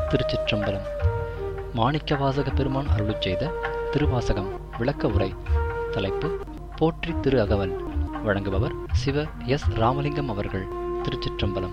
திருச்சிற்றம்பலம் மாணிக்கவாசக பெருமான் அருளிச் செய்த திருவாசகம் விளக்க உரை தலைப்பு போற்றி திரு அகவல் வழங்குபவர் சிவ எஸ் ராமலிங்கம் அவர்கள் திருச்சிற்றம்பலம்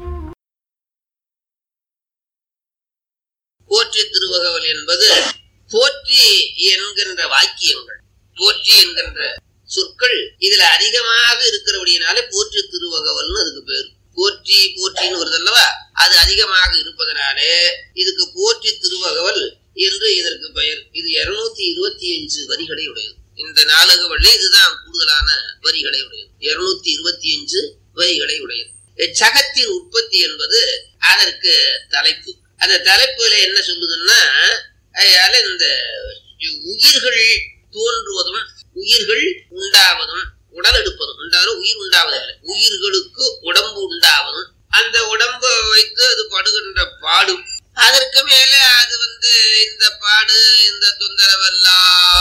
போற்றி திருவகவல் என்பது போற்றி என்கின்ற வாக்கியங்கள் போற்றி என்கின்ற சொற்கள் இதுல அதிகமாக இருக்கிறபடியினாலே போற்றி திருவகவல்னு அதுக்கு பேரு போற்றி போற்றின்னு வருது அல்லவா அது அதிகமாக இருப்பதனாலே இதுக்கு போற்றி திருவகவல் என்று இதற்கு பெயர் இது இருநூத்தி இருபத்தி அஞ்சு வரிகளை உடையது இந்த நாடக வள்ளி இதுதான் கூடுதலான வரிகளை உடையது இருநூத்தி இருபத்தி அஞ்சு வரிகளை உடையது சகத்தின் உற்பத்தி என்பது அதற்கு தலைப்பு அந்த தலைப்புல என்ன சொல்லுதுன்னா அதனால இந்த உயிர்கள் தோன்றுவதும் உயிர்கள் உண்டாவதும் உடல் எடுப்பதும் உண்டாவதும் உயிர் உண்டாவதில்லை உயிர்களுக்கு உடம்பு உண்டாவதும் அந்த உடம்பை வைத்து அது படுகின்ற பாடும் அதற்கு மேல அது வந்து இந்த பாடு இந்த தொந்தரவெல்லா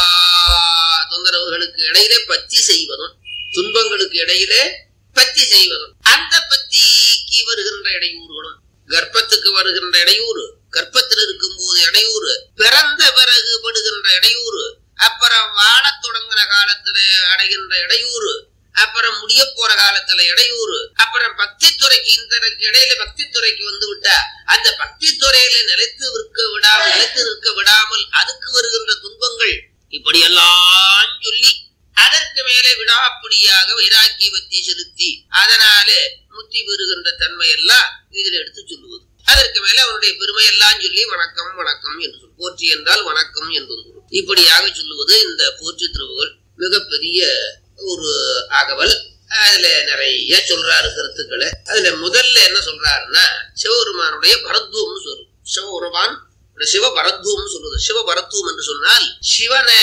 தொந்தரவுகளுக்கு இடையிலே பத்தி செய்வதும் துன்பங்களுக்கு இடையிலே பத்தி செய்வதும் அந்த பத்திக்கு வருகின்ற இடையூறுகளும் கர்ப்பத்துக்கு வருகின்ற இடையூறு கர்ப்பத்தில் இருக்கும் போது இடையூறு பிறந்த பிறகு படுகின்ற இடையூறு அப்புறம் வாழத் தொடங்கின காலத்துல அடைகின்ற இடையூறு அப்புறம் முடிய போற காலத்துல இடையூறு அப்புறம் பக்தி துறைக்கு இந்த இடையில பக்தி துறைக்கு வந்து விட்டா அந்த பக்தி துறையில நிலைத்து நிற்க விடாமல் நிலைத்து நிற்க விடாமல் அதுக்கு வருகின்ற துன்பங்கள் இப்படி எல்லாம் சொல்லி அதற்கு மேலே விடாப்பிடியாக வைராக்கியவத்தி செலுத்தி அதனாலே முத்தி பெறுகின்ற தன்மை எல்லாம் இதில் எடுத்து சொல்லுவது அதற்கு மேல அவனுடைய பெருமை எல்லாம் சொல்லி வணக்கம் வணக்கம் என்று சொல் போற்றி என்றால் வணக்கம் என்பது இப்படியாக சொல்லுவது இந்த போற்றி திருவுகள் மிகப்பெரிய ஒரு அகவல் அதுல நிறைய சொல்றாரு கருத்துக்களை அதுல முதல்ல என்ன சொல்றாருன்னா சிவபெருமானுடைய பரத்துவம்னு சொல்லும் சிவபெருமான் சிவ பரத்துவம் சொல்லுது சிவ பரத்துவம் என்று சொன்னால் சிவனை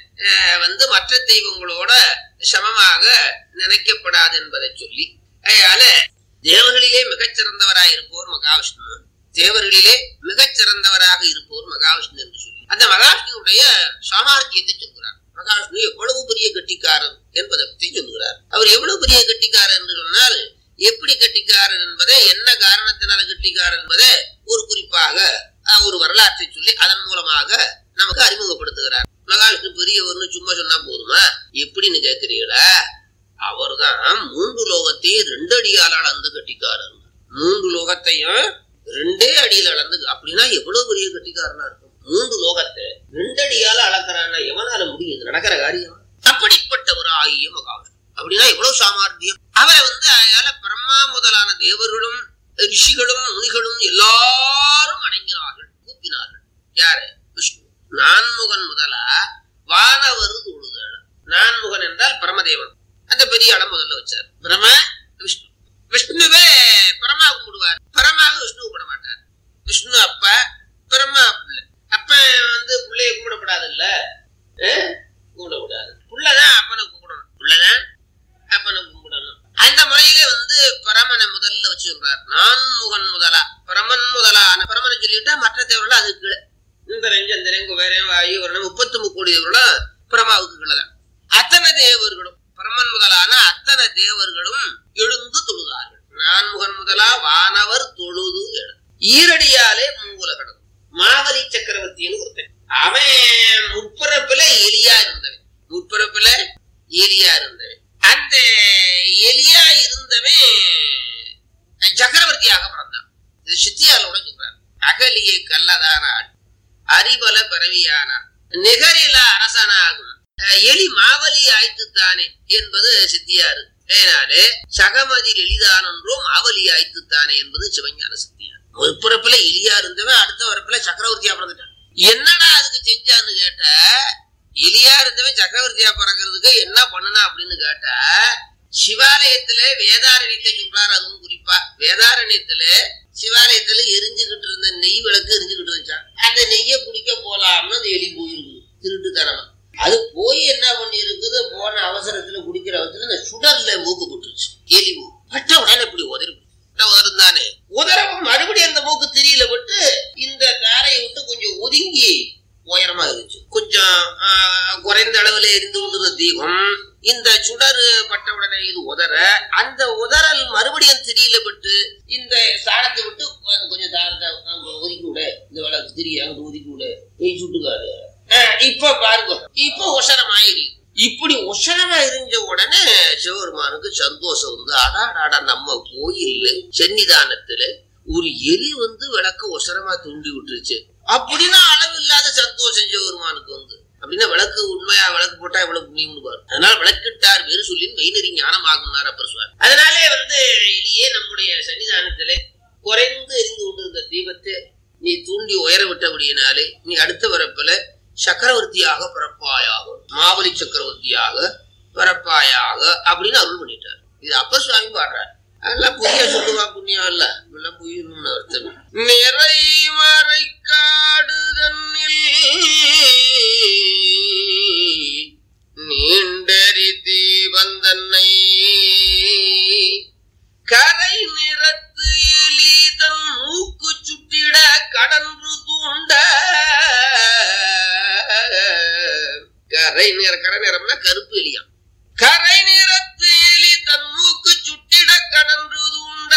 வந்து மற்ற தெய்வங்களோட சமமாக நினைக்கப்படாது என்பதை சொல்லி அதனால தேவர்களிலே மிகச்சிறந்தவராக இருப்போர் மகாவிஷ்ணு தேவர்களிலே மிகச்சிறந்தவராக இருப்போர் மகாவிஷ்ணு என்று சொல்லி அந்த மகாவிஷ்ணுடைய சாமர்த்தியத்தை சொல்கிறார் மகாவிஷ்ணு எவ்வளவு பெரிய கட்டிக்காரன் என்பதை பற்றி சொல்கிறார் அவர் எவ்வளவு பெரிய கட்டிக்காரர் என்று சொன்னால் எப்படி கட்டிக்காரன் என்பதை என்ன காரணத்தினால கட்டிக்காரன் என்பதை ஒரு குறிப்பாக ஒரு வரலாற்றை சொல்லி அதன் மூலமாக நமக்கு அறிமுகப்படுத்துகிறார் மகாவிஷ்ணு பெரியவர்னு சும்மா சொன்னா போதுமா எப்படின்னு கேட்கிறீங்களா அவர்தான் மூன்று லோகத்தையும் ரெண்டு அடியால் அளந்து கட்டிக்காரன் மூன்று லோகத்தையும் ரெண்டே அடியில் அளந்து அப்படின்னா எவ்வளவு பெரிய கட்டிக்காரனா இருக்கும் மூன்று லோகத்தை ரெண்டு அடியால அளக்கிறான்னா எவனால முடியுது நடக்கிற காரியம் அப்படிப்பட்டவர் ஆகிய மகாவிஷ்ணு அப்படின்னா எவ்வளவு சாமர்த்தியம் அவரை வந்து அதனால பிரம்மா முதலான தேவர்களும் ரிஷிகளும் முனிகளும் எல்லாரும் அடங்கினார்கள் கூப்பினார்கள் யாரு விஷ்ணு நான்முகன் முதலா வானவர் தொழுதல் நான்முகன் என்றால் பிரமதேவன் அந்த பெரிய இடம் முதல்ல வச்சார் பிரம விஷ்ணு விஷ்ணுவே பிரமா கும்பிடுவார் பிரமாவை விஷ்ணு கும்பிட மாட்டார் விஷ்ணு அப்ப பிரம்மா பிள்ளை அப்ப வந்து பிள்ளைய கும்பிடப்படாது இல்ல கும்பிடக்கூடாது புள்ளதான் அப்பனை கும்பிடணும் புள்ளதான் அப்பனை கும்பிடணும் அந்த முறையில வந்து பரமனை முதல்ல வச்சு சொல்றார் நான்முகன் முதலா பரமன் முதலான பரமனை சொல்லிட்டா மற்ற தேவர்கள் அது கீழே இந்த ரெஞ்சு அந்த ரெங்கு வேற வாயு ஒரு முப்பத்தி முக்கோடி தேவர்களும் பிரமாவுக்கு கீழே தான் அத்தனை தேவர்களும் பரமன் முதலான அத்தனை தேவர்களும் எழுந்து தொழுதார்கள் நான்முகன் முதலா வானவர் தொழுது ஈரடியாலே மூங்குல கடந்து மாவலி சக்கரவர்த்தின்னு ஒருத்தன் அவன் முற்பரப்புல எலியா இருந்தவன் முற்பரப்புல எலியா இருந்தவன் அந்த எலியா இருந்தவன் சக்கரவர்த்தியாக பிறந்தான் இது சித்தியாலோட சொல்றார் அகலிய கல்லதானாள் அறிவல பிறவியானார் நிகரில அரசனாகும் எலி மாவலி ஆய்த்துத்தானே என்பது சித்தியாரு ஏனாலே சகமதில் எளிதானன்றோ மாவலி ஆய்த்துத்தானே என்பது சிவஞான சித்தியார் ஒரு பிறப்புல எலியா இருந்தவன் அடுத்த வரப்புல சக்கரவர்த்தியா பிறந்துட்டான் என்னடா அதுக்கு செஞ்சான்னு கேட்ட எலியா இருந்தவன் சக்கரவர்த்தியா பிறக்கிறதுக்கு என்ன பண்ணனா அப்படின்னு கேட்டா சிவாலயத்துல வேதாரண்யத்தை சொல்றாரு அதுவும் குறிப்பா வேதாரண்யத்துல சிவாலயத்துல எரிஞ்சுகிட்டு இருந்த நெய் விளக்கு எரிஞ்சுகிட்டு இருந்துச்சான் அந்த நெய்யை குடிக்க போலாம்னு அந்த எலி போயிருக்கு திருட்டு தரமா அது போய் என்ன பண்ணி இருக்குது போன அவசரத்துல குடிக்கிற அவசரத்துல இந்த சுடர்ல மூக்கு போட்டுருச்சு எலி மூக்கு பட்ட உடனே இப்படி உதறி உதரும் தானே உதரவும் மறுபடியும் அந்த மூக்கு தெரியல விட்டு இந்த தாரையை விட்டு கொஞ்சம் ஒதுங்கி உயரமா இருந்துச்சு கொஞ்சம் குறைந்த அளவுல எரிந்து கொண்டிருந்த தீபம் இந்த சுடரு பட்ட உடனே இது உதற அந்த உதறல் மறுபடியும் திரியில விட்டு இந்த சாணத்தை விட்டு அது கொஞ்சம் தாரத்தை அங்க ஒதுக்கி விடு இந்த விளக்கு திரிய அங்க ஒதுக்கி விடு நீ சுட்டுக்காரு அஹ் இப்ப பாருங்க இப்ப உசரமாயிரு இப்படி உசரமா இருந்த உடனே சிவபெருமானுக்கு சந்தோஷம் வந்து அடாடாடா நம்ம கோயில் சன்னிதானத்துல ஒரு எலி வந்து விளக்க உசரமா தூண்டி விட்டுருச்சு அப்படின்னா அளவு இல்லாத சந்தோஷம் சிவபெருமானுக்கு வந்து அப்படின்னா விளக்கு உண்மையா விளக்கு போட்டா எவ்வளவு புண்ணியம்னு பாரு அதனால விளக்கிட்டார் வேறு சொல்லி மெய்நெறி ஞானமாகுனார் அப்பர் சுவாமி அதனாலே வந்து எலியே நம்முடைய சன்னிதானத்திலே குறைந்து எரிந்து கொண்டிருந்த தீபத்தை நீ தூண்டி உயர விட்டபடியினாலே நீ அடுத்த வரப்பில சக்கரவர்த்தியாக பிறப்பாயாக மாபலி சக்கரவர்த்தியாக பிறப்பாயாக அப்படின்னு அருள் பண்ணிட்டார் இது அப்பர் சுவாமி பாடுறார் அதெல்லாம் பொய்யா சொல்லுவா புண்ணியம் இல்ல இதெல்லாம் பொய்யணும்னு அர்த்தம் நிறை மறை காடு நீண்டறி தீபந்தன்னை கரை நிறத்து எலி தன் மூக்கு சுட்டிட கடன்று தூண்ட கரை நிற கரை நிறம்னா கருப்பு எலியாம் கரை நிறத்து எலி தன் மூக்கு சுட்டிட கடன்று தூண்ட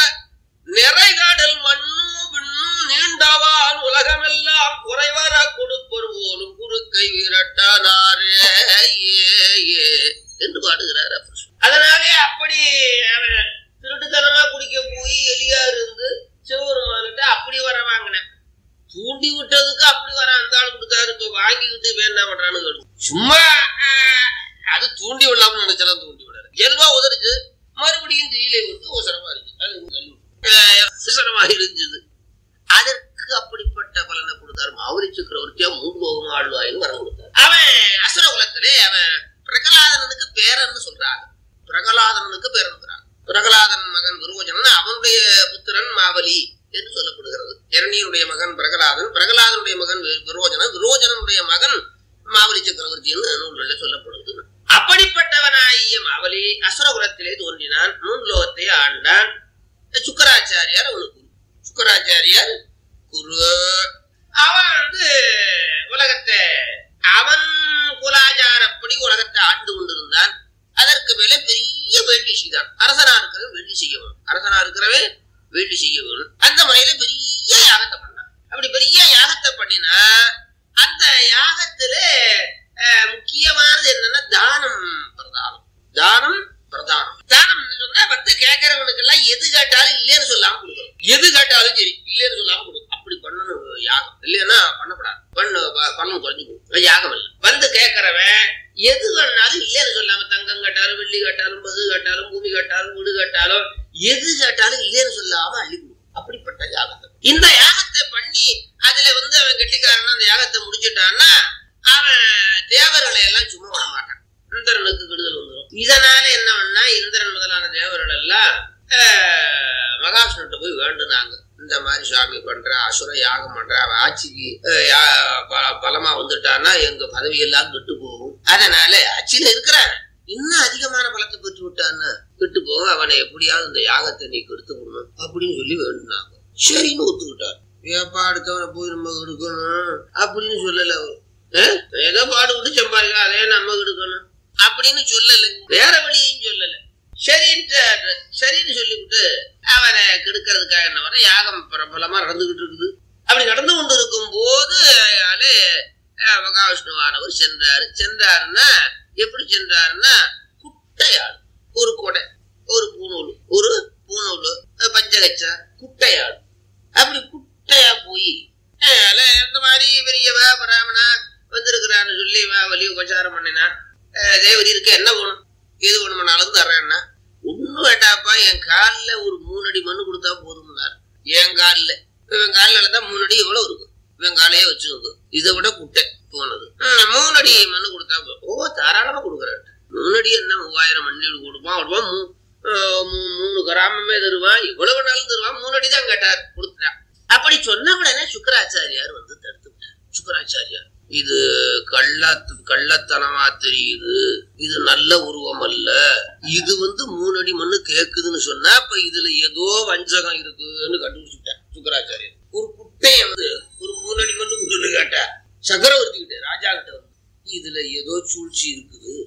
நிறைகாடல் மண்ணும் விண்ணும் நீண்டவான் உலகமெல்லாம் குறைவர கொடுப்பர் போலும் குறுக்கை விரட்டானாரே ஏ ஏ என்று பாடுகிறார் அப்பர் சுவாமி. அதனாலே அப்படி அவன் திருட்டுத்தனமா குடிக்க போய் எலியா இருந்து சிவபெருமான்கிட்ட அப்படி வர வாங்கினேன் தூண்டி விட்டதுக்கு அப்படி வர அந்த ஆள் கொடுத்தாரு இப்ப வாங்கிக்கிட்டு இப்ப என்ன பண்றான்னு கேளு. சும்மா ஆஹ், அது தூண்டி விடலாம்னு நினைச்சாலும் தூண்டி விடாது இயல்பா உதறிச்சு மறுபடியும் தீயிலே விட்டு உசரமா இருக்கு அது தள்ளி விட்டு. ஆஹ், உசரமா இருந்தது அதற்கு அப்படிப்பட்ட பலனை கொடுத்தாரு மாவரி சக்கரவர்த்தியா மூன்று லோகம் ஆழ்வாயின்னு வரம் கொடுத்தாரு அவன் அசுர குலத்திலே அவன் பிரகலாதனனுக்கு பேரன்னு சொல்றாங்க பிரகலாதனனுக்கு பேரனுக்கிறாங்க பிரகலாதன் மகன் விரோஜனன் அவனுடைய புத்திரன் மாவலி என்று சொல்லப்படுகிறது இரணியனுடைய மகன் பிரகலாதன் பிரகலாதனுடைய மகன் வி- விரோஜனன் விரோஜனனுடைய மகன் மாவலி சக்கரவர்த்தி என்று நூல்களில் சொல்லப்படுகிறது அப்படிப்பட்டவனாகிய மாவலி அசுரகுலத்திலே தோன்றினான் மூன்று லோகத்தை ஆண்டான் சுக்கராச்சாரியார் அவனுக்கு குரு சுக்கராச்சாரியார் குரு அவன் வந்து உலகத்தை அவன் குலாச்சாரப்படி உலகத்தை ஆண்டு கொண்டிருந்தான் அதற்கு மேல பெரிய வேள்வி செய்தான் அரசனா இருக்கிறவன் வேள்வி செய்யவன் அரசனா இருக்கிறவன் வேள்வி செய்யவன் அந்த முறையில பெரிய யாகத்தை பண்ணான் அப்படி பெரிய யாகத்தை பண்ணினா அந்த யாகத்துல அஹ், முக்கியமானது என்னன்னா தானம் பிரதானம் தானம் பிரதானம் தானம் சொன்னா வந்து கேட்கறவனுக்கு எல்லாம் எது கேட்டாலும் இல்லைன்னு சொல்லாம கொடுக்கணும் எது கேட்டாலும் சரி இல்லைன்னு சொல்லாம கொடுக்கும் அப்படி பண்ணணும் யாகம் இல்லைன்னா பண்ணக்கூடாது பண்ணு ப- பலன் குறைஞ்சு போகும் யாகம் இல்லை வந்து கேட்கறவன் எது வேணாலும் இல்லைன்னு சொல்லாம தங்கம் கேட்டாலும் வெள்ளி கேட்டாலும் பசு கேட்டாலும் பூமி கேட்டாலும் வீடு கேட்டாலும் எது கேட்டாலும் இல்லைன்னு சொல்லாம அள்ளி கொடுக்கும் அப்படிப்பட்ட யாகத்தை இந்த யாகத்தை பண்ணி அதுல வந்து அவன் கெட்டிக்காரனா அந்த யாகத்தை முடிச்சுட்டான்னா அவன் தேவர்களை எல்லாம் சும்மா விட மாட்டான் இந்திரனுக்கு கெடுதல் வந்துடும் இதனால என்ன பண்ணா இந்திரன் முதலான தேவர்கள் எல்லாம் ஆஹ், மகாவிஷ்ணுட்ட போய் வேண்டுனாங்க இந்த மாதிரி சுவாமி பண்ற அசுர யாகம் பண்ற அவன் ஆட்சிக்கு ஆஹ், யா- ப- பலமா வந்துட்டான்னா எங்க பதவி எல்லாம் கெட்டு போகும் அதனால ஆட்சியில இருக்கிறான் இன்னும் அதிகமான பலத்தை பெற்று விட்டான்னா கெட்டு போகும் அவனை எப்படியாவது இந்த யாகத்தை நீ கெடுத்து விடணும் அப்படின்னு சொல்லி வேண்டுனாங்க சரின்னு ஒத்துக்கிட்டார் ஏப்பா அடுத்தவனை போய் நம்ம எடுக்கணும் அப்படின்னு சொல்லல அவர் அஹ், ஏதோ பாடுபட்டு சம்பாதிக்க அதே நம்ம எடுக்கணும் அப்படின்னு சொல்லல வேற வழியும் சொல்லல சரின்ட்டு சரின்னு சொல்லிவிட்டு அவனை கெடுக்கிறதுக்காக என்ன வர யாகம் பிரபலமா நடந்துகிட்டு இருக்குது அப்படி நடந்து கொண்டு இருக்கும் போது அயாளு, அஹ், மகாவிஷ்ணுவானவர் சென்றாரு சென்றாருன்னா எப்படி சென்றாருன்னா குட்டையாள் ஒரு கொடை ஒரு பூநூல் ஒரு பூநூல் அஹ், பஞ்சகச்சா குட்டையாள் அப்படி குட்டையா போய் அயாளு, இந்த மாதிரி பெரியவ பிராமணா வந்திருக்கிறான்னு சொல்லி வா வலி உபச்சாரம் பண்ணினா அஹ், தேவதி இருக்க என்ன வேணும் எது வேணுமானாலும் தர்றேன்னா ஒண்ணும் வேண்டாப்பா என் கால்ல ஒரு மூணு அடி மண்ணு கொடுத்தா போதும்னார் என் கால்ல இவன் காலில் தான் மூணு அடி எவ்வளவு இருக்கும் இவன் காலையே வச்சுக்கோங்க இதை விட குட்டை போனது ம், மூணு அடி மண்ணு கொடுத்தா போதும். ஓ தாராளமா கொடுக்குறாரு மூணு அடி என்ன மூவாயிரம் மண்ணில் கொடுப்பான் அவ்வளவா மூ அஹ், மூ- மூணு கிராமமே தருவான் இவ்வளவு நாளும் தருவான் மூணு அடி தான் கேட்டார் கொடுத்துட்டான் அப்படி சொன்ன உடனே சுக்கராச்சாரியார் வந்து தடுத்து விட்டார் சுக்கராச்சாரியார் இது கள்ளத்து கள்ளத்தனமா தெரியுது இது நல்ல உருவம் அல்ல இது வந்து மூணு அடி மண்ணு கேக்குதுன்னு சொன்னா அப்ப இதுல ஏதோ வஞ்சகம் இருக்குன்னு கண்டுபிடிச்சுட்டேன் சுக்கராச்சாரியர் ஒரு குட்டைய வந்து ஒரு மூணு அடி மண்ணு கொடுன்னு கேட்டா சக்கரவர்த்தி கிட்ட ராஜா கிட்ட வந்து இதுல ஏதோ சூழ்ச்சி இருக்குது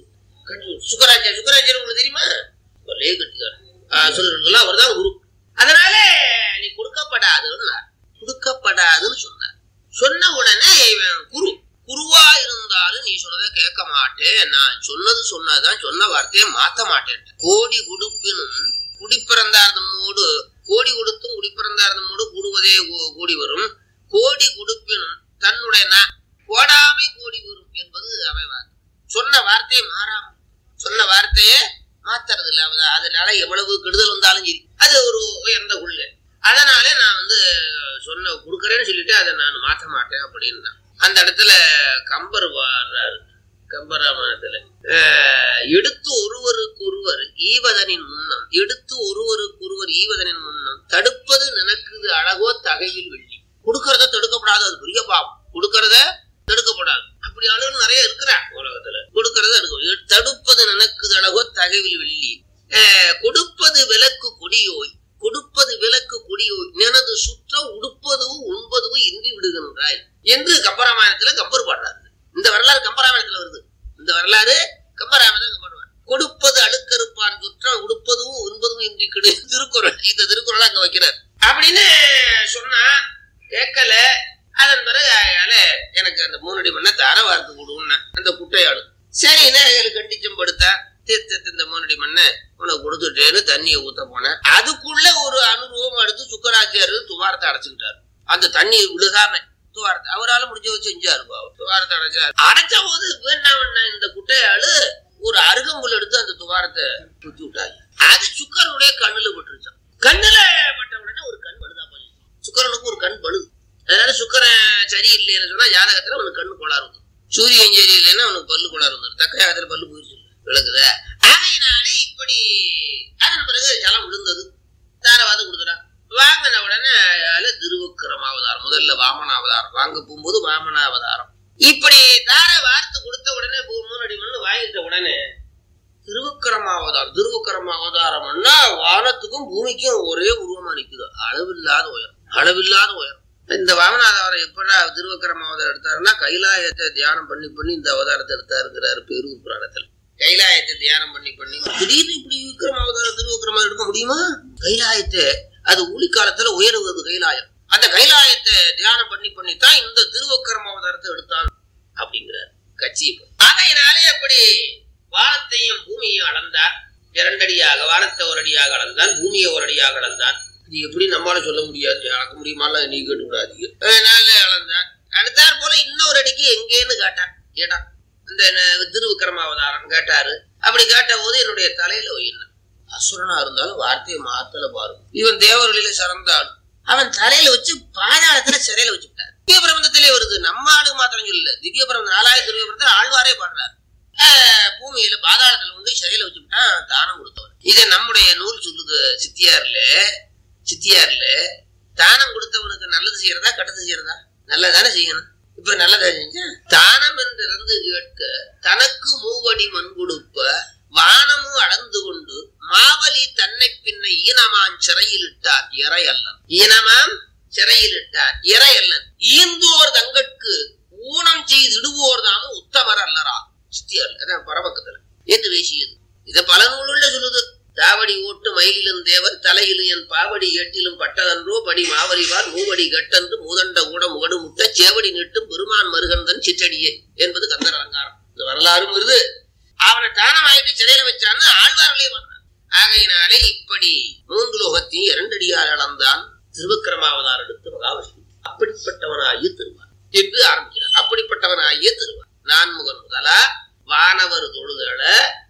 கட்டி சுக்கராச்சார் சுக்கராச்சார் உங்களுக்கு தெரியுமா ஒரே கட்டிக்காரன் சொல்றதுக்கெல்லாம் அவர் தான் குரு அதனால நீ கொடுக்கப்படாதுன்னார் கொடுக்கப்படாதுன்னு சொன்னார் சொன்ன உடனே இவன் குரு குருவா இருந்தாலும் நீ சொன்னதை கேட்க மாட்டேன் நான் சொன்னது சொன்னதுதான் சொன்ன வார்த்தையை மாத்த மாட்டேன் கோடி குடுப்பினும் குடிப்பிறந்தார்தமோடு கோடி கொடுத்தும் குடிப்பிறந்தார்தமோடு கூடுவதே கூ- கூடி வரும் கோடி குடுப்பினும் தன்னுடைய நா- கோடாமை கோடி வரும் என்பது அவன் வார்த்தை. சொன்ன வார்த்தையை மாறாம சொன்ன வார்த்தையை மாத்துறது இல்ல அவன் அதனால எவ்வளவு கெடுதல் வந்தாலும் சரி அது ஒரு உயர்ந்த கொள்கை அதனால நான் வந்து சொன்ன கொடுக்கறேன்னு சொல்லிட்டு அதை நான் மாற்ற மாட்டேன் அப்படின்னு அந்த இடத்துல கம்பர் வர்றாரு கம்பராமாயணத்துல அஹ், எடுத்து ஒருவருக்கு ஒருவர் ஈவதனின் முன்னம் எடுத்து ஒருவருக்கு ஒருவர் ஈவதனின் முன்னம் தடுப்பது நினைக்குது அழகோ தகைவில் வெள்ளி கொடுக்கறத தடுக்கப்படாது அது பெரிய பாவம் கொடுக்கறத தடுக்கப்படாது அப்படி ஆளுகள் நிறைய இருக்கிறாங்க உலகத்துல கொடுக்கறத தடுக்க தடுப்பது நினைக்குது அழகோ தகைவில் வெள்ளி அஹ், கொடுப்பது விலக்கு கொடியோய் கொடுப்பது விலக்கு கொடியோய் நினது சுற்ற உடுப்பதும் உண்பதும் இன்றி விடுகின்றாய் என்று கம்பராமாயணத்துல கம்பர் பாடுறாரு இந்த வரலாறு கம்பராமாயணத்துல வருது இந்த வரலாறு கம்பராமாயணத்துல கம்பர் பாடுறாரு. கொடுப்பது அழுக்கறுப்பான் சுற்றம் உடுப்பதும் உண்பதும் இன்றி கிடு திருக்குறள் இந்த திருக்குறள் அங்க வைக்கிறார் அப்படின்னு சொன்னா கேட்கல அதன் பிறகு அயால எனக்கு அந்த மூணடி மண்ணை தர வார்த்து கொடுன்னா அந்த குட்டையாளு சரின்னு அயாளு கண்டிச்சம் படுத்தா தீர்த்தத்து இந்த மூணடி மண்ணை உனக்கு கொடுத்துட்டேன்னு தண்ணியை ஊத்த போனேன் அதுக்குள்ள ஒரு அனுபவம் எடுத்து சுக்கராச்சாரியர் துவாரத்தை அடைச்சுக்கிட்டாரு அந்த தண்ணி விழுகாம துவாரத்தை அவரால முடிஞ்ச வச்சு செஞ்சாரு பாவம். துவாரத்தை அடைச்சாரு அடைச்ச போது வேண்டாம் இந்த குட்டையாளு ஒரு அருகம்புல் எடுத்து அந்த துவாரத்தை குத்தி விட்டாங்க அது சுக்கரனுடைய கண்ணுல பட்டுருச்சான் கண்ணுல பட்ட உடனே ஒரு கண் பழுதா போச்சு சுக்கரனுக்கு ஒரு கண் பழுது அதனால சுக்கரன் சரி இல்லைன்னு சொன்னா ஜாதகத்துல அவனுக்கு கண்ணு கோளாறு வந்துடும் சூரியன் சரி இல்லைன்னா அவனுக்கு பல்லு கோளாறு வந்துடும் தக்க ஜாதகத்துல பல்லு போயிடுச்சு விளக்குதா ஆகையினாலே இப்படி அதன் பிறகு ஜலம் விழுந்தது தாரவாதம் கொடுத்துட்டான் வாங்கின உடனே அதுல திருவுக்கிரம அவதாரம் முதல்ல வாமன அவதாரம் வாங்க போகும்போது வாமன அவதாரம் இப்படி தார வார்த்து கொடுத்த உடனே பூ- மூணடி மண்ணு வாங்கிட்ட உடனே திருவுக்கிரம அவதாரம் திருவுக்கிரம அவதாரம்னா வானத்துக்கும் பூமிக்கும் ஒரே உருவமா நிக்குது அளவில்லாத உயரம் அளவில்லாத உயரம் இந்த வாமனாதாரம் எப்படா திருவக்கிரம அவதாரம் எடுத்தாருன்னா கைலாயத்தை தியானம் பண்ணி பண்ணி இந்த அவதாரத்தை எடுத்தாருங்கிறாரு பெரூர் புராணத்துல கைலாயத்தை தியானம் பண்ணி பண்ணி திடீர்னு இப்படி விக்ரம அவதாரம் திருவக்கிரமம் எடுக்க முடியுமா கைலாயத்தை அது ஊழி காலத்துல உயருவது கைலாயம் அந்த கைலாயத்தை தியானம் பண்ணி பண்ணி தான் இந்த திருவக்கிரம அவதாரத்தை எடுத்தான் அப்படிங்கிறார் கட்சி ஆகையினாலே அப்படி வானத்தையும் பூமியையும் அளந்தார் இரண்டடியாக வானத்தை ஒரு அடியாக அளந்தான் பூமியை ஒரு அடியாக அளந்தான் இது எப்படி நம்மளால சொல்ல முடியாது அளக்க முடியுமால நீ கேட்டுக்கூடாதீங்க அதனால அளந்தான் அடுத்தாற் போல இன்னொரு அடிக்கு எங்கேன்னு கேட்டான் கேட்டான் இந்த ந- திருவிக்கிரம அவதாரம் கேட்டாரு அப்படி கேட்ட போது என்னுடைய தலையில என்ன அசுரனா இருந்தாலும் வார்த்தையை மாத்தல பாருங்க இவன் தேவர்களில சிறந்தாள் அவன் தலையில வச்சு பாதாளத்துல சிறையில வச்சுட்டார் திவ்ய பிரபந்தத்திலே வருது நம்ம ஆளு மாத்திரம் சொல்லல திவ்ய பிரபந்தம் நாலாயிரம் திவ்ய பிரபந்தத்தில் ஆழ்வாரே பாடுறார் ஆஹ் பூமியில பாதாளத்துல வந்து சிறையில வச்சுட்டான் தானம் கொடுத்தவன் இதை நம்முடைய நூல் சொல்லுது சித்தியார்ல சித்தியார்ல தானம் கொடுத்தவனுக்கு நல்லது செய்யறதா கெட்டது செய்யறதா நல்லதானே செய்யணும் இப்ப நல்லதா செஞ்சா தானம் என்றிருந்து கேட்க தனக்கு மூவடி மண் கொடுப்ப வானமும் அளந்து கொண்டு மாவலி தன்னை பின்ன ஈனமான் சிறையிலிட்டார் இறை அல்லன் ஈனமாம் சிறையிலிட்டார் இறை அல்லன் ஈந்தோர் தங்கட்கு ஊனம் செய்திடுவோர் தாமும் உத்தமர் அல்லரா சித்தியார் அதான் பரபக்கத்துல என்று பேசியது இத பல நூலுள்ள சொல்லுது தாவடி ஓட்டு மயிலிலும் தேவர் தலையிலும் என் பாவடி எட்டிலும் பட்டதன்றோ படி மாவரிவார் மூவடி கட்டன்று மூதண்ட கூட முகடு முட்ட சேவடி நீட்டும் பெருமான் மருகந்தன் சிற்றடியே என்பது கந்தர் அலங்காரம் இந்த வரலாறும் வருது அவனை தானம் ஆயிட்டு சிறையில வச்சான்னு ஆழ்வார்களே பண்றான் ஆகையினாலே இப்படி மூன்று லோகத்தையும் இரண்டடியால் அளந்தான் திருவிக்கிரமாவதார் எடுத்து மகாவிஷ்ணு அப்படிப்பட்டவனாகிய திருவான் என்று ஆரம்பிக்கிறார் அப்படிப்பட்டவனாகிய திருவான் நான்முகன் முதலா வானவர் தொழுதல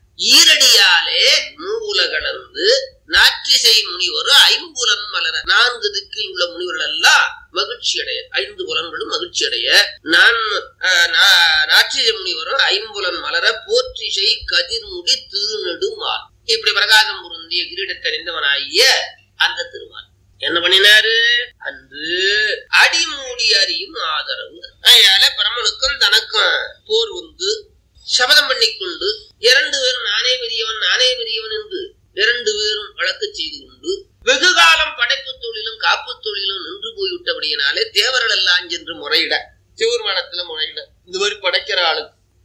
ஈரடியாலே மூவுலகளந்து நாற்றிசை முனிவர் ஐம்புலன் மலர நான்கு திக்கில் உள்ள முனிவர்கள் எல்லாம் மகிழ்ச்சி அடைய ஐந்து புலன்களும் மகிழ்ச்சி அடைய நான் அஹ், நா- நாற்றிசை முனிவரும் ஐம்புலன் மலர போற்றிசை கதிர்முடி திருநெடுமால் இப்படி பிரகாசம் பொருந்திய கிரீடத்தை நின்றவனாகிய அந்த திருமால் என்ன பண்ணினாரு அன்று அடிமூடி அறியும் ஆதரவு அதனால பிரமனுக்கும் தனக்கும் போர் வந்து சபதம் பண்ணிக்கொண்டு இரண்டு பேரும் நானே பெரியவன் நானே பெரியவன் என்று இரண்டு பேரும் வழக்கு செய்து கொண்டு வெகு காலம் படைப்பு தொழிலும் காப்பு தொழிலும் நின்று போய்விட்டபடியினாலே தேவர்கள் எல்லாம் சென்று முறையிட சிவருமானத்துல முறையிட இந்த மாதிரி படைக்கிற ஆளு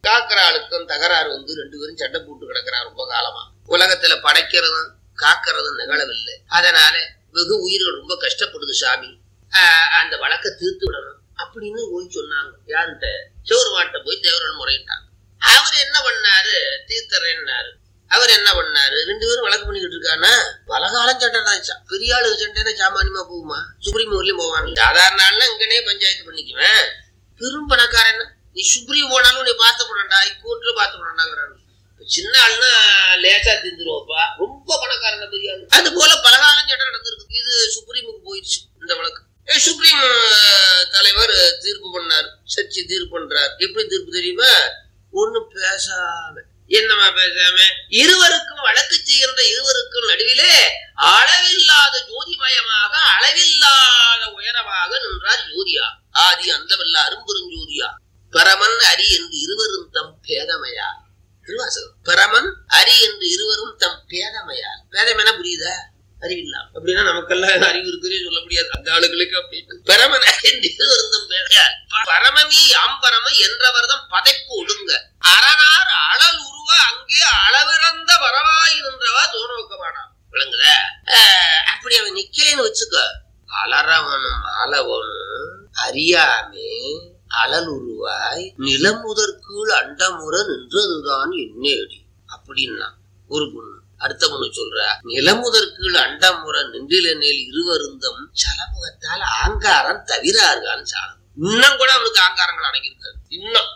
காக்கிற ஆளுக்கும் தகராறு வந்து ரெண்டு பேரும் சண்டை போட்டு கிடக்கிறார் ரொம்ப காலமா உலகத்துல படைக்கிறதும் காக்கிறதும் நிகழவில்லை அதனால வெகு உயிர்கள் ரொம்ப கஷ்டப்படுது சாமி ஆஹ் அந்த வழக்கை தீர்த்து விடணும் அப்படின்னு போய் சொன்னாங்க யாருகிட்ட சிவருமாட்ட போய் தேவரன் முறையிட்டாங்க அவர் என்ன பண்ணாரு தீர்த்தரேன்னாரு அவர் என்ன பண்ணாரு ரெண்டு பேரும் வழக்கு பண்ணிக்கிட்டு இருக்கானா பலகாலம் சண்டை தான் சா- பெரிய ஆளு சண்டைனா சாமானியமா போகுமா சுப்ரீம் ஊர்லயும் போவான் சாதாரண நாள்ல இங்கனே பஞ்சாயத்து பண்ணிக்குவேன் பெரும் பணக்காரன் நீ சுப்ரீம் போனாலும் நீ பார்த்து போடண்டா ஹைகோர்ட்ல பார்த்து போடண்டாங்கிறாங்க சின்ன ஆள்னா லேசா திந்துருவோப்பா ரொம்ப பணக்காரன பெரிய ஆளு அது போல பலகாலம் சண்டை நடந்திருக்கு இது சுப்ரீமுக்கு போயிடுச்சு இந்த வழக்கு ஏ, சுப்ரீம் அஹ், தலைவர் தீர்ப்பு பண்ணார் சர்ச்சை தீர்ப்பு பண்றார் எப்படி தீர்ப்பு தெரியுமா ஒண்ணும் பேசாம என்னமா பேசாம இருவருக்கும் வழக்கு செய்கின்ற இருவருக்கும் நடுவிலே அளவில்லாத ஜோதிமயமாக அளவில்லாத உயரமாக நின்றார் ஜோதியா ஆதி அந்தமில்ல அரும்பெருஞ்சோதியா பரமன் அரி என்று இருவரும் தம் பேதமையா திருவாசகம் பரமன் அரி என்று இருவரும் தம் பேதமையா பேதமைனா புரியுதா அறிவில்லா அப்படின்னா நமக்கெல்லாம் அறிவு இருக்குதே சொல்ல முடியாது அந்த ஆளுகளுக்கு அப்படின்னு பரமன் அரி என்று இருவரும் தம் பேதையார் பரமமி ஆம்பரம என்றவர்தம் பதைப்பு ஒடுங்க அரணார் அழல் உருவ அங்கே அளவிறந்த வரவாய் நின்றவா தோணோக்கமாடா விளங்குதா ஆஹ், அப்படி அவன் நிக்கலைன்னு வச்சுக்க அலறவனும் அளவனும் அறியாமே அழலுருவாய் நிலமுதற்கீழ் அண்டமுற நின்றதுதான் என்னேடி அப்படின்னா ஒரு பொண்ணு அடுத்த பொண்ணு சொல்ற நிலமுதற்கீழ் அண்டமுற நின்றிலனில் இருவருந்தம் சலமுகத்தால் ஆங்காரம் தவிரார்கான்னு சாலம் இன்னும் கூட அவனுக்கு ஆங்காரங்கள் அடங்கியிருக்காரு இன்னும்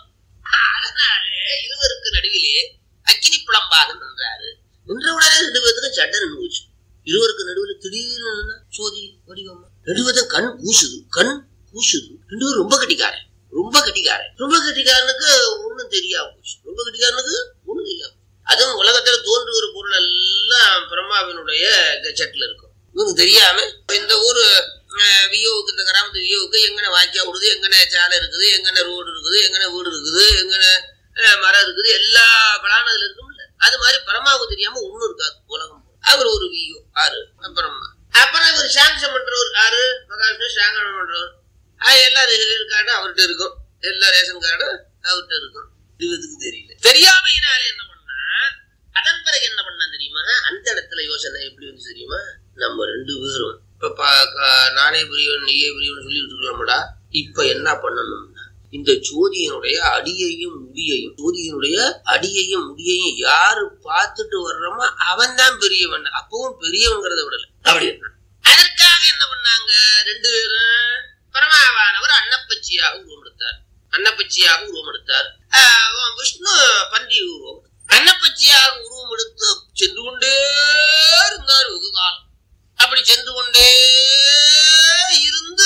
அதனாலே இருவருக்கு நடுவிலே அக்கினி புலம்பாக நின்றாரு நின்ற உடனே ரெண்டு பேத்துக்கும் சட்டை நின்று போச்சு இருவருக்கு நடுவில் திடீர்னு நின்னா சோதி வடிவமா ரெண்டு பேர்த்தும் கண் கூசுது கண் கூசுது ரெண்டு பேரும் ரொம்ப கட்டிக்காரன் ரொம்ப கட்டிக்காரன் ரொம்ப கட்டிக்காரனுக்கு ஒண்ணும் தெரியாம போச்சு ரொம்ப கட்டிக்காரனுக்கு ஒண்ணும் தெரியாம போச்சு. அதுவும் உலகத்துல தோன்றுகிற பொருள் எல்லாம் பிரம்மாவினுடைய கெச்சட்ல இருக்கும் இவனுக்கு தெரியாம இந்த ஊரு அஹ், வியோவுக்கு இந்த கிராமத்து வியோவுக்கு எங்கன வாக்கியா விடுது எங்கன சாலை இருக்குது எங்கன ரோடு இருக்குது எங்கன வீடு இருக்குது எங்கன அஹ், மரம் இருக்குது எல்லா பிளானும் அதுல இருக்கும்ல அது மாதிரி பரமாவுக்கு தெரியாம ஒண்ணும் இருக்காது உலகம் அவர் ஒரு வியோ ஆறு பிரம்மா அப்புறம் இவர் சாங்ஷன் பண்றவர் ஆறு மகாவிஷ்ணு சாங்கனம் பண்றவர் ஆஹ் எல்லா ரேஷன் கார்டும் அவர்கிட்ட இருக்கும் எல்லா ரேஷன் கார்டும் அவர்கிட்ட இருக்கும் இதுக்கு தெரியல தெரியாமையினால என்ன பண்ணா அதன் பிறகு என்ன பண்ணா தெரியுமா அந்த இடத்துல யோசனை எப்படி வந்து தெரியுமா நம்ம ரெண்டு பேரும் இப்ப பா- க- நானே புரியவன் நீயே புரியவன் சொல்லிட்டு இருக்கலாம்டா இப்ப என்ன பண்ணணும்னா இந்த ஜோதியினுடைய அடியையும் முடியையும் ஜோதியினுடைய அடியையும் முடியையும் யாரு பார்த்துட்டு வர்றோமோ அவன் தான் பெரியவன் அப்பவும் பெரியவங்கிறத விடல அப்படி என்ன அதற்காக என்ன பண்ணாங்க ரெண்டு பேரும் பரமாவானவர் அன்னப்பச்சியாக உருவம் எடுத்தார் அன்னப்பச்சியாக உருவம் எடுத்தார் ஆஹ் விஷ்ணு பன்றி உருவம் எடுத்தார். அன்னப்பச்சியாக உருவம் எடுத்து சென்று கொண்டே இருந்தார் வெகு காலம் அப்படி சென்று கொண்டே இருந்து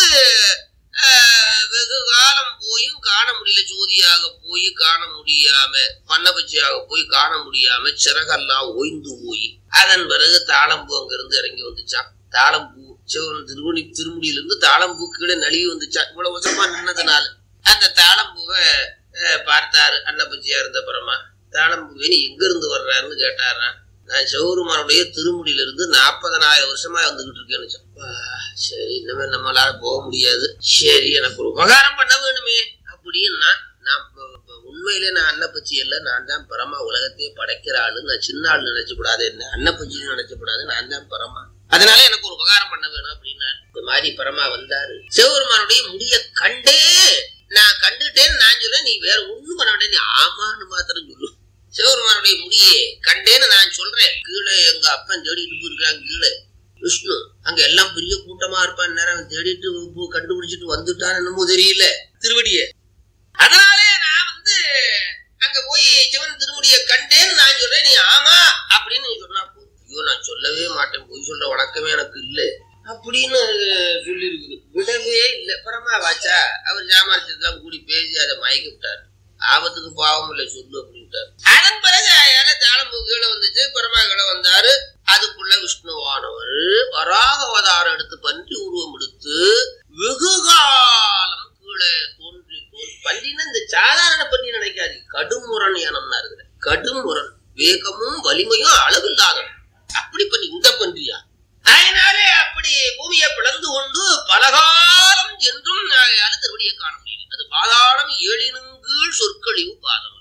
ஆஹ், வெகு காலம் போயும் காண முடியல ஜோதியாக போய் காண முடியாம பண்ணப்பச்சியாக போய் காண முடியாம சிறகெல்லாம் ஓய்ந்து போய் அதன் பிறகு தாளம்பூ அங்கிருந்து இறங்கி வந்துச்சான் தாளம்பூ சிவன் திருவணி திருமுடியிலிருந்து தாளம்பூ கீழே நழுவி வந்துச்சான் இவ்வளவு வருஷமா நின்னதுனால அந்த தாளம்பூவை அஹ், பார்த்தாரு அன்னப்பச்சியா இருந்த அப்புறமா தாளம்பூவை நீ எங்க இருந்து வர்றாருன்னு கேட்டாராம் நான் சிவபெருமானுடைய திருமுடியில இருந்து நாற்பதனாயிரம் வருஷமா வந்துகிட்டு இருக்கேன்னு சொன்னேன். அப்பா, சரி இனிமே நம்மளால போக முடியாது சரி எனக்கு ஒரு உபகாரம் பண்ண வேணுமே அப்படின்னா நான் இப்ப- இப்ப உண்மையிலே நான் அன்னப்பச்சி இல்ல நான் தான் பரமா உலகத்தையே படைக்கிற ஆளு நான் சின்ன ஆள் நினைச்ச கூடாது என்ன அன்னப்பச்சின்னு நினைச்ச கூடாது நான் தான் பரமா அதனால எனக்கு ஒரு உபகாரம் பண்ண வேணும் அப்படின்னா இந்த மாதிரி பரமா வந்தாரு சிவபெருமானுடைய முடிய கண்டே நான் கண்டுட்டேன்னு நான் சொல்ல நீ வேற ஒண்ணும் பண்ண வேண்டாம் நீ ஆமான்னு மாத்திரம் சொல்லு சிவபெருமானுடைய முடியே கண்டேன்னு நான் சொல்றேன் கீழே எங்க அப்பன் தேடிட்டு போயிருக்காங்க கீழே விஷ்ணு அங்க எல்லாம் பெரிய கூட்டமா இருப்பான் நேரம் தேடிட்டு போ- கண்டுபிடிச்சிட்டு வந்துட்டான்னு என்னமோ தெரியல திருவடிய அதனாலே நான் வந்து அங்க போய் சிவன் திருமுடிய கண்டேன்னு நான் சொல்றேன் நீ ஆமா அப்படின்னு நீ சொன்னா போதும். ஐயோ நான் சொல்லவே மாட்டேன் பொய் சொல்ற வழக்கமே எனக்கு இல்ல அப்படின்னு சொல்லி இருக்குது விடவே இல்ல பரமா வாச்சா அவர் சாமர்த்தியத்தான் கூடி பேசி அதை மயக்கி விட்டாரு ஆபத்துக்கு பாவம் இல்ல சொல்லு அப்படின்ட்டாரு அதன் பிறகு அயால தாளம்பு கீழே வந்துச்சு பரமா கீழே வந்தாரு அதுக்குள்ள விஷ்ணுவானவர் வராக அவதாரம் எடுத்து பன்றி உருவம் எடுத்து வெகு காலம் கீழே தோன்றி தோன்றி பன்றின்னா இந்த சாதாரண பன்றி நினைக்காது கடுமுரண் இனம்னா இருக்குது கடுமுரண் வேகமும் வலிமையும் அளவில்லாதவன் அப்படி பண்ணி இந்த பன்றியா அதனாலே அப்படி பூமியை பிளந்து கொண்டு பலகாலம் என்றும் அயால திருவடியை காண முடியல அது பாதாளம் ஏழினுங்கீழ் சொற்கழிவு பாதம்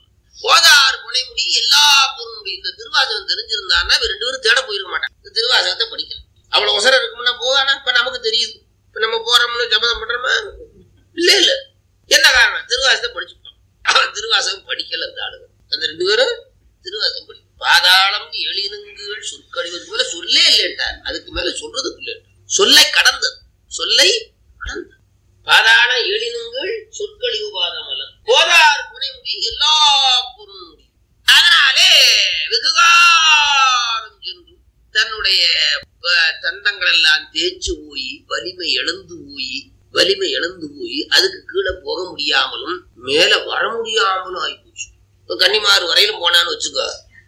போதார் புனைமுடி எல்லா பொருளும் இந்த திருவாசகம் தெரிஞ்சிருந்தான்னா இவன் ரெண்டு பேரும் தேட போயிருக்க மாட்டான் இந்த திருவாசகத்தை படிக்கல அவ்வளவு உசரம் இருக்கும்னா போவானா இப்ப நமக்கு தெரியுது இப்ப நம்ம போறோம்னு ஜபதம் பண்றோமா இல்ல இல்ல என்ன காரணம் திருவாசகத்தை படிச்சுட்டோம் அவன் திருவாசகம் படிக்கல அந்த ஆளுங்க அந்த ரெண்டு பேரும் திருவாசகம் படி பாதாளம் எழினுங்கள் சொற்கழிவது போல சொல்லே இல்லைன்ட்டார் அதுக்கு மேல சொல்றதுக்கு இல்லை சொல்லை கடந்தது சொல்லை கடந்தது பாதாள எழினுங்கள் சொற்கழிவு பாதமலர் போதார் புனைமுடி எல்லா பொருள் முடி அதனாலே வெகுகாலம் சென்று தன்னுடைய அஹ், தந்தங்கள் எல்லாம் தேய்ச்சு போய் வலிமை இழந்து போய் வலிமை இழந்து போய் அதுக்கு கீழே போக முடியாமலும் மேல வர முடியாமலும் ஆயிப்போச்சு இப்ப கன்னிமாறு வரையிலும் போனான்னு வச்சுக்கோ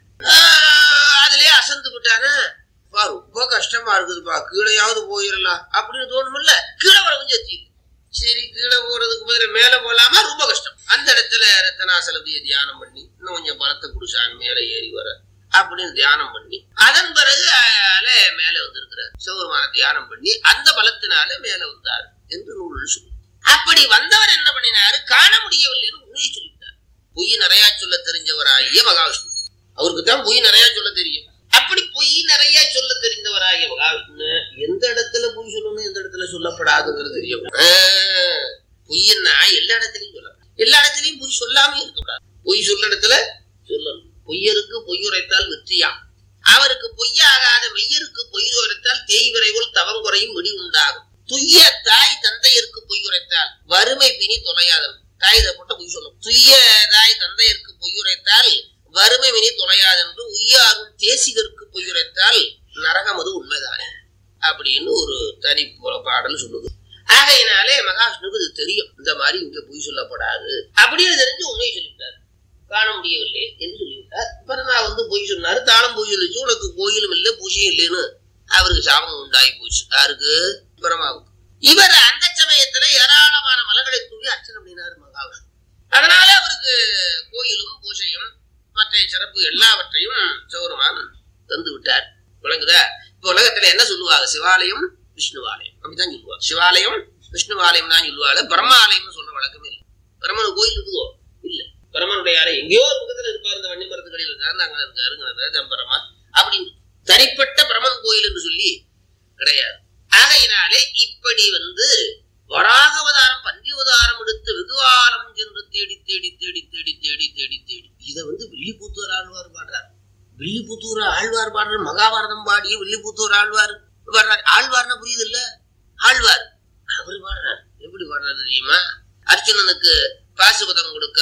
ஆஹ், அதுலயே அசந்து விட்டானே பா ரொம்ப கஷ்டமா இருக்குதுப்பா கீழையாவது போயிடலாம் அப்படின்னு தோணுமில்ல கீழே வர கொஞ்சம் எத்தி சரி கீழே போறதுக்கு பதிலா மேல போலாமா ரொம்ப கஷ்டம் அந்த இடத்துல ரத்தனாசலதியை தியானம் பண்ணி இன்னும் கொஞ்சம் பலத்தை குடிச்சான் மேல ஏறி வர அப்படின்னு தியானம் பண்ணி அதன் பிறகு அயால மேல வந்திருக்கிறார் சிவபெருமான தியானம் பண்ணி அந்த பலத்தினால மேல வந்தார் என்று நூல் சொல்லு அப்படி வந்தவர் என்ன பண்ணினாரு காண முடியவில்லைன்னு உண்மையை சொல்லிவிட்டார் பொய் நிறைய சொல்ல தெரிஞ்சவராகிய மகாவிஷ்ணு அவருக்கு தான் பொய் நிறைய சொல்ல தெரியும் அப்படி பொய் நிறைய சொல்ல தெரிந்தவராகிய மகாவிஷ்ணு எந்த இடத்துல பொய் சொல்லணும் எந்த இடத்துல சொல்லப்படாதுங்கிறது தெரியும் ஆஹ், பொய்யன்னா எல்லா இடத்துலயும் சொல்லலாம் எல்லா இடத்துலயும் பொய் சொல்லாம இருக்கக்கூடாது பொய் சொல்ல இடத்துல சொல்லணும் பொய்யருக்கு பொய்யுரைத்தால் வெற்றியா அவருக்கு பொய்யாகாத மெய்யருக்கு பொய் உரைத்தால் தேய் விரைவில் தவங்குறையும் விடி உண்டாகும் துய்ய தாய் தந்தையருக்கு பொய் உரைத்தால் வறுமை பிணி தொலையாதன் தாய் இதை போட்ட பொய் சொல்லும் துய்ய தாய் தந்தையருக்கு பொய் உரைத்தால் வறுமை பிணி தொலையாதென்று உய்ய அருள் தேசிகருக்கு பொய் உரைத்தால் நரகம் அது உண்மைதானே அப்படின்னு ஒரு தனி பா- பாடல் சொல்லுது ஆகையினாலே மகாவிஷ்ணுக்கு இது தெரியும் இந்த மாதிரி இங்க பொய் சொல்லப்படாது அப்படின்னு தெரிஞ்சு உண்மையை சொல்லிவிட்டார் காண முடியவில்லை என்று சொல்லிவிட்டார் பரமா வந்து பொய் சொன்னாரு தாளம் பொய் சொல்லிச்சு உனக்கு கோயிலும் இல்லை பூஜையும் இல்லைன்னு அவருக்கு சாபம் உண்டாகி போச்சு யாருக்கு பரமாவுக்கு இவர் அந்த சமயத்துல ஏராளமான மலர்களை தூவி அர்ச்சனை பண்ணினார் மகாவிஷ்ணு அதனால அவருக்கு கோயிலும் பூஜையும் மற்ற சிறப்பு எல்லாவற்றையும் சௌரமான் தந்து விட்டார் விளங்குதா இப்ப உலகத்துல என்ன சொல்லுவாங்க சிவாலயம் விஷ்ணுவாலயம் அப்படிதான் சொல்லுவாங்க சிவாலயம் விஷ்ணுவாலயம் தான் சொல்லுவாங்க பிரம்மாலயம்னு சொல்ற வழக்கமே இல்லை பிரம்மன் கோயில் இருக்குதோ இல்ல பிரம்மனுடைய அறை எங்கேயோ ஒரு பக்கத்துல இருப்பார் இந்த வன்னி மரத்துக்கடியில் இருக்காரு அங்க இருக்காருங்கிறது தம்பரமா அப்படின்னு தனிப்பட்ட பிரம்மன் கோயில் என்று சொல்லி கிடையாது ஆகையினாலே இப்படி வந்து வராக அவதாரம் பன்றி அவதாரம் எடுத்து வெகுவாரம் சென்று தேடி தேடி தேடி தேடி தேடி தேடி தேடி இதை வந்து வில்லிபுத்தூர் ஆழ்வார் பாடுறார் வில்லிபுத்தூர் ஆழ்வார் பாடுறார் மகாபாரதம் பாடிய வில்லிபுத்தூர் ஆழ்வார் பாடுறார் ஆழ்வார்னா புரியுது இல்ல ஆழ்வார் அவர் பாடுறார் எப்படி பாடுறாரு தெரியுமா அர்ஜுனனுக்கு பாசுபதம் கொடுக்க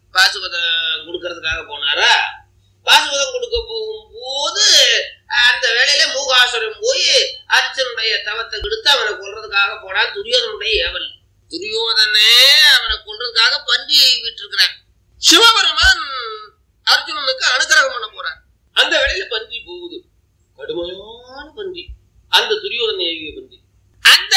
பாசுபதம் கொடுக்கறதுக்காக போனாரா பாசுபதம் கொடுக்க போகும்போது அந்த வேளையில மூகாசுரம் போய் அர்ஜுனுடைய தவத்தை கெடுத்து அவனை கொல்றதுக்காக போனான் துரியோதனுடைய ஏவல் துரியோதனே அவனை கொல்றதுக்காக பன்றியை விட்டிருக்கிறான் சிவபெருமான் அர்ஜுனனுக்கு அனுகிரகம் பண்ண போறான் அந்த வேளையில பன்றி போகுது கடுமையான பன்றி அந்த துரியோதன ஏவிய பன்றி அந்த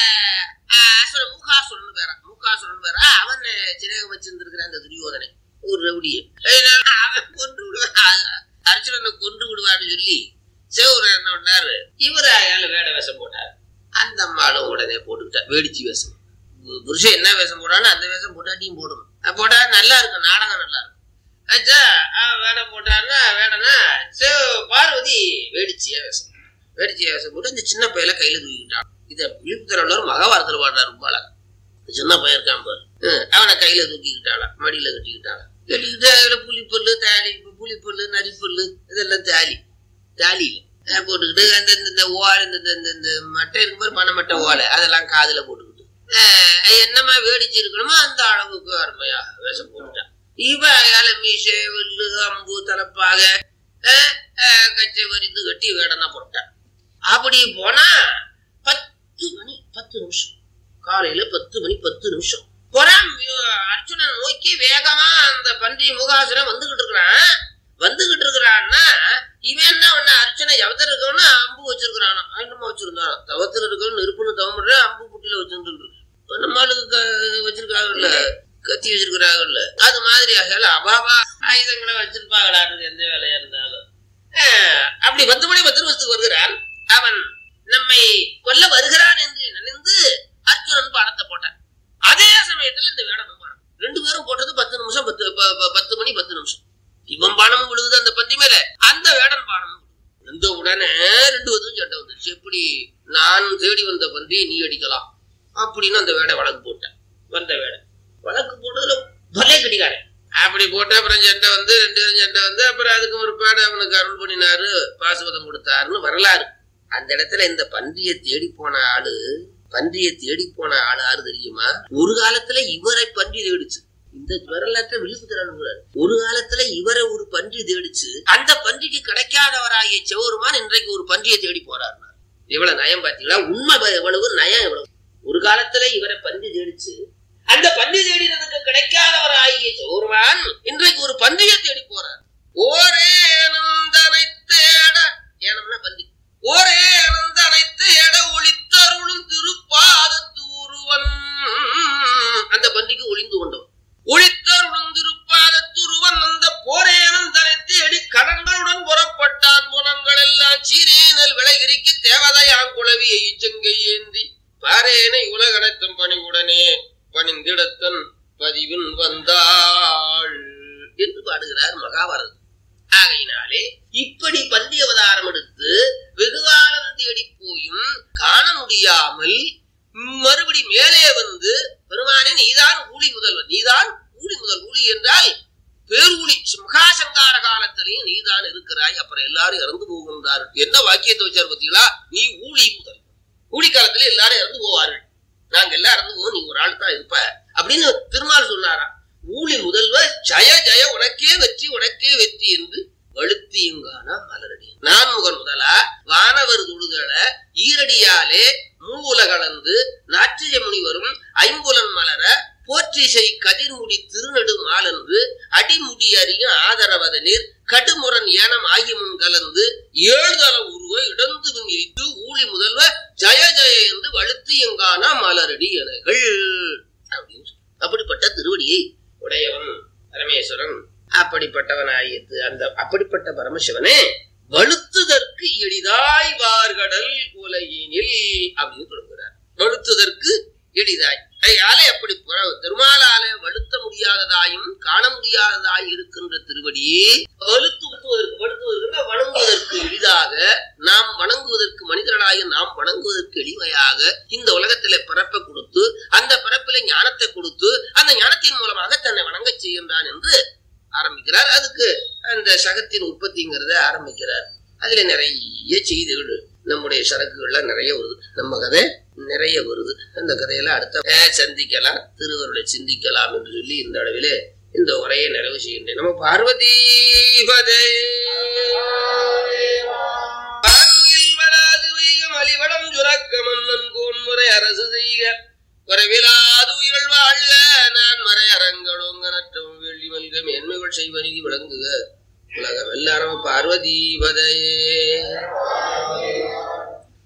அஹ், அசுரன் மூகாசுரன் வேற மூகாசுரன் வேற அவன் சினேகம் வச்சிருந்திருக்கிறான் அந்த துரியோதனை ஒரு ரவுடியை அதனால அவன் கொன்று விடுவான் அர்ஜுனனை கொன்று விடுவான்னு சொல்லி சிவபுரம் என்ன பண்ணாரு இவர் அயால வேட வேஷம் போட்டார் அந்த அம்மாளும் உடனே போட்டுக்கிட்டார் வேடிச்சு வேஷம் பு- புருஷன் என்ன வேஷம் போடாலும் அந்த வேஷம் போட்டாட்டியும் போடணும் அது போட்டா நல்லா இருக்கும் நாடகம் நல்லா இருக்கும் ஆச்சா அவன் வேட போட்டாருன்னா வேடனா சிவ பார்வதி வேடிச்சிய வேஷம் வேடிச்சிய வேஷம் போட்டு இந்த சின்ன பையல கையில தூக்கிட்டான் இத விழுப்புத்தரவர் மகாபாரதத்தில் பாடுறாரு ரொம்ப அழகா இந்த சின்ன பையன் இருக்கான் பாரு ஹம், அவனை கையில தூக்கிக்கிட்டாளாம் மடியில கட்டிக்கிட்டாளாம் கட்டிக்கிட்டு அதுல புலிப்புல்லு தாலி புலிப்புல்லு நரிப்புல்லு இதெல்லாம் தாலி தாலியில அஹ் போட்டுக்கிட்டு அந்த இந்த- இந்த ஓலை இந்த இந்த- இந்த இந்த மட்டை இருக்கும் பாரு பனை மட்டை ஓலை அதெல்லாம் காதுல போட்டுக்கிட்டு அஹ் என்னமா வேடிச்சு இருக்கணுமோ அந்த அளவுக்கு அருமையா வேஷம் போட்டுட்டான் இவ இலை மீசை வில்லு அம்பு தலப்பாக அஹ், அஹ், கச்சை வரிந்து கட்டி வேடனா போட்டான் அப்படி போனா பத்து மணி பத்து நிமிஷம் காலையில பத்து மணி பத்து நிமிஷம் போறான் அர்ஜுனன் நோக்கி வேகமா அந்த பன்றி முகாசுரம் வந்துகிட்டு இருக்கிறான் வந்துகிட்டு இருக்கிறான்னா இவன் என்ன பண்ண அர்ச்சனை எவத்துல இருக்கவன அம்பு வச்சிருக்கிறானா என்னமா வச்சிருந்தான் தவத்துல இருக்கவன் நெருப்புன்னு தவமுற அம்பு புட்டில வச்சிருந்து நம்மளுக்கு க- வச்சிருக்காங்கல்ல கத்தி வச்சிருக்கிறாங்கல்ல அது மாதிரி ஆகல அபாவா ஆயுதங்களை வச்சிருப்பாங்களான்னு எந்த வேலையா இருந்தாலும் ஆஹ், அப்படி பத்து மணி பத்து நிமிஷத்துக்கு வருகிறான் அவன் நம்மை கொல்ல வருகிறான் என்று நினைந்து அர்ஜுனன் பாடத்தை போட்டான் அதே சமயத்துல இந்த வேடம் போனான் ரெண்டு பேரும் போட்டது பத்து நிமிஷம் பத்து ப- ப- பத்து மணி பத்து நிமிஷம் அந்த வேடன் பானம் இந்த உடனே ரெண்டு பேரும் சண்டை வந்துருச்சு எப்படி நான் தேடி வந்த பன்றியை நீ அடிக்கலாம் அப்படின்னு அந்த வேடை வழக்கு போட்டேன் வந்த வேடை வழக்கு போட்டதுல பலே கடிகாரன் அப்படி போட்டு அப்புறம் சண்டை வந்து ரெண்டு பேரும் சண்டை வந்து அப்புறம் அதுக்கு ஒரு பேடை அவனுக்கு அருள் பண்ணினாரு பாசுபதம் கொடுத்தாருன்னு வரலாறு அந்த இடத்துல இந்த பன்றியை தேடி போன ஆளு பன்றியை தேடி போன ஆளு யாரு தெரியுமா ஒரு காலத்துல இவரை பன்றி தேடிச்சு இந்த வரலாற்றை விழுப்பு தரானுங்கிறார் ஒரு காலத்துல இவரை ஒரு பன்றி தேடிச்சு அந்த பன்றிக்கு கிடைக்காதவராகிய செவருமான் இன்றைக்கு ஒரு பன்றியை தேடி போறாரு இவ்வளவு நயம் பாத்தீங்களா உண்மை ப- எவ்வளவு நயம் எவ்வளவு ஒரு காலத்துல இவரை பன்றி தேடிச்சு அந்த பன்றி தேடினதுக்கு கிடைக்காதவராகிய செவருமான் இன்றைக்கு ஒரு பன்றியை தேடி போறார் ஓரே அனந்தனை தேட ஏனம்னா பன்றி ஓரே அனந்தனை தேட ஒளித்தருளும் திருப்பாதத்து ஒருவன் அந்த பன்றிக்கு ஒளிந்து கொண்டவன் ஒளித்தருளும் திருப்பாதத்துருவன் அந்த போரேனும் தனை தேடி கடன்களுடன் புறப்பட்டான் புனங்கள் எல்லாம் சீரேனல் விளைகிரிக்கு தேவதையான் குளவியை இச்சங்கை ஏந்தி பாரேனை உலகனைத்தும் பணிவுடனே பணிந்திடத்தன் பதிவின் வந்தாள் என்று பாடுகிறார் மகாபாரதம் ஆகையினாலே இப்படி பந்தி அவதாரம் எடுத்து வெகுகாலம் தேடி போயும் காண முடியாமல் மறுபடி மேலே வந்து பெருமானே நீதான் ஊழி முதல்வன் நீதான் ஊழி முதல் ஊழி என்றால் பேரூழி மகாசங்கார காலத்திலையும் நீதான் இருக்கிறாய் அப்புறம் எல்லாரும் இறந்து போகின்றார் என்ன வாக்கியத்தை வச்சார் பார்த்தீங்களா நீ ஊழி முதல் ஊழி காலத்துல எல்லாரும் இறந்து போவார்கள் நாங்க எல்லாம் இறந்து போவோம் நீ ஒரு ஆள் தான் இருப்ப அப்படின்னு திருமால் சொன்னாராம் ஊழி முதல்வ ஜய ஜய உனக்கே வெற்றி உனக்கே வெற்றி என்று வழுத்தியுங்கானா மலரடி நான் முகன் முதலா வானவர் தொழுதல ஈரடியாலே மூவுல கலந்து நாற்றிய முனிவரும் ஐம்புலன் மலர போற்றிசை கதிர்முடி திருநெடு மாலன்று அடிமுடி அறியும் ஆதரவத நீர் கடுமுரண் ஏனம் ஆகிமுன் கலந்து ஏழுதல உருவ இடந்து பின் எய்து ஊழி முதல்வ ஜய ஜய என்று வழுத்து எங்கானா மலரடி எனகள் அப்படின்னு சொல்லி. அப்படிப்பட்ட திருவடியை உடையவன் பரமேஸ்வரன் அப்படிப்பட்டவனாயிற்று அந்த அப்படிப்பட்ட பரமசிவனே வழுத்துதற்கு எளிதாய் வார்கடல் உலகினில் அப்படின்னு தொடங்குகிறார் வழுத்துதற்கு எளிதாய் கையாலே அப்படி புற- திருமாலாலே வழுத்த முடியாததாயும் காண முடியாததாய் இருக்கின்ற திருவடியே வலுத்துவதற்கு வலுத்துவதற்கு வணங்குவதற்கு எளிதாக நாம் வணங்குவதற்கு மனிதர்களாக நாம் வணங்குவதற்கு எளிமையாக இந்த உலகத்திலே பிறப்பை கொடுத்து அந்த பிறப்பிலே ஞானத்தை கொடுத்து அந்த ஞானத்தின் மூலமாக தன்னை வணங்கச் செய்கின்றான் என்று ஆரம்பிக்கிறார் அதுக்கு அந்த சகத்தின் உற்பத்திங்கிறத ஆரம்பிக்கிறார் அதுல நிறைய செய்திகள் நம்முடைய சரக்குகள்ல நிறைய வருது நம்ம கதை நிறைய வருது அந்த கதையெல்லாம் அடுத்த அஹ், சந்திக்கலாம் திருவருளை சிந்திக்கலாம் என்று சொல்லி இந்த அளவிலே இந்த உரையை நிறைவு செய்கின்றேன் நம்ம பார்வதி வான்முகில் வளாது வைகம் அலிவடம் சுரக்க மன்னன் கோன்முறை அரசு செய்க குறைவிலாது உயிர்கள் வாழ்க நான் மறை அரங்கடோங்கனற்றம் வெள்ளி மல்க மேன்மைகள் செய்வ நீதி விளங்குக உலகம் எல்லாரும் பார்வதி பதையே